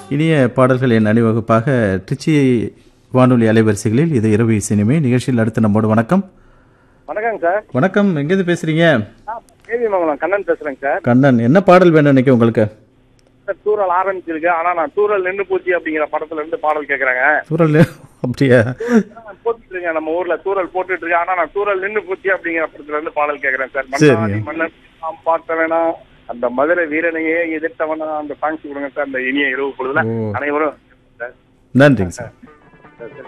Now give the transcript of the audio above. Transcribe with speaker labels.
Speaker 1: இனிய பாடல்கள் என் அணிவகுப்பாக திருச்சி வானொலி அலைவரிசைகளில் இது இரவு சினிமை நிகழ்ச்சியில் அடுத்து நம்மோடு வணக்கம்
Speaker 2: வணக்கங்க சார்
Speaker 1: வணக்கம் எங்கேருந்து பேசுறீங்க
Speaker 2: கேவி மங்கலம் கண்ணன் பேசுறேங்க சார்
Speaker 1: கண்ணன் என்ன பாடல் வேணும் இன்னைக்கு உங்களுக்கு
Speaker 2: சார் தூரல் ஆரம்பிச்சிருக்கு ஆனா நான் தூரல் நின்று போச்சு அப்படிங்கிற படத்துல இருந்து பாடல் கேக்குறேங்க
Speaker 1: சூழல் அப்படியா
Speaker 2: போட்டுட்டு இருக்கேன் நம்ம ஊர்ல தூரல் போட்டுட்டு இருக்கேன் ஆனா நான் தூரல் நின்று போச்சு அப்படிங்கிற படத்துல இருந்து பாடல் கேக்குறேன் சார்
Speaker 1: சரிங்க.
Speaker 2: மன்னாடி மன்னன் நாம் பார்த்தவனா அந்த மதுரை வீரனையே எதிர்த்தவனா அந்த சாங்ஸ் கொடுங்க சார் அந்த இனிய இரவு பொழுதுல
Speaker 1: ஓ.
Speaker 2: அனைவரும் சார்
Speaker 1: நன்றிங்க சார்
Speaker 2: சார்